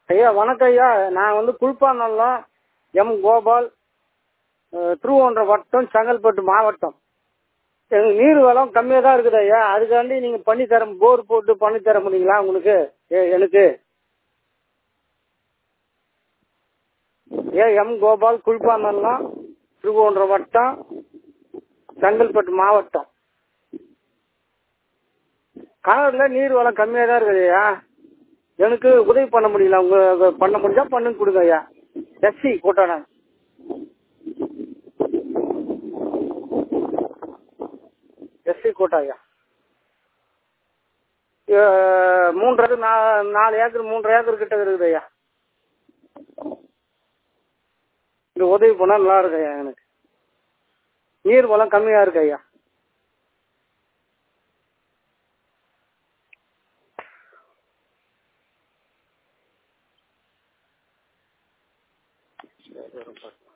ஐயா வணக்கம் ஐயா நான் வந்து குல்பாநல்லம் எம் கோபால் அஹ், திருவொன்றை வட்டம் செங்கல்பட்டு மாவட்டம் எங்களுக்கு நீர் வளம் கம்மியாக தான் இருக்குது ஐயா அதுக்காண்டி நீங்கள் பண்ணி தர போர் போட்டு பண்ணி தர முடியுங்களா உங்களுக்கு ஏ- எனக்கு ஏ எம் கோபால் குல்பாநல்லம் திருவொன்றை வட்டம் செங்கல்பட்டு மாவட்டம் காவிரில நீர் வளம் கம்மியாக தான் இருக்குது ஐயா எனக்கு உதவி பண்ண முடியல உங்க பண்ண முடிஞ்சா பண்ணுங்க கொடுங்க ஐயா எஸ்சி கோட்டான எஸ்சி கோட்டா ஐயா அஹ், மூன்றரை நா- நாலு ஏக்கர் மூன்றரை ஏக்கர் கிட்ட இருக்குது ஐயா இந்த உதவி பண்ணா நல்லா இருக்கு ஐயா எனக்கு நீர் வளம் கம்மியா இருக்கு ஐயா சரி,